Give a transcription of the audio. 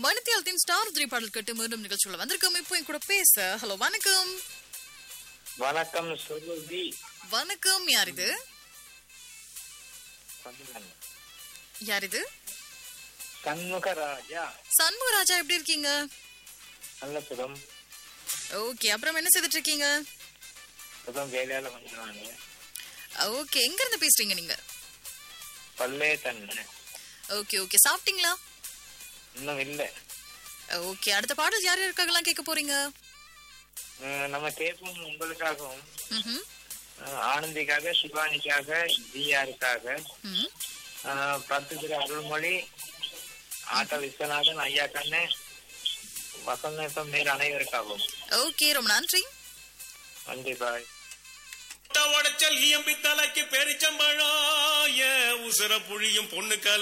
வனித்தியாலத்தின் star three பாடல் கேட்டு மீண்டும் நிகழ்ச்சியில் வந்திருக்கோம் இப்போ என் கூட பேச ஹலோ வணக்கம் வணக்கம் சுருதி வணக்கம் யார் இது யார் இது சண்முகராஜா சண்முகராஜா எப்படி இருக்கீங்க நல்ல சுகம் ஓகே அப்புறம் என்ன செய்துட்டு இருக்கீங்க சுகம் வேலையால வந்துடுவாங்க ஓகே எங்க இருந்து பேசுறீங்க நீங்க பல்லே தண்ணு ஓகே ஓகே சாப்பிட்டீங்களா இன்னும் இல்ல ஓகே அடுத்த பாடல் யார் யாருக்காகலாம் கேட்க போறீங்க அஹ் நம்ம கேட்போம் உங்களுக்காகவும் ம்ஹும். அஹ் ஆனந்திக்காக சிவானிக்காக ஜிஆருக்காக ம். அஹ் பத்து திரு அருள்மொழி ஆட்ட விஸ்வநாதன் ஐயா கண்ணு வசந்தம் மேல் அனைவருக்காகவும் ஓகே ரொம்ப நன்றி நன்றி பாய் உடைச்சல் இயம்பி தலைக்கு பெரிச்சம்பழம் ஏன் உசுர புழியும் பொண்ணு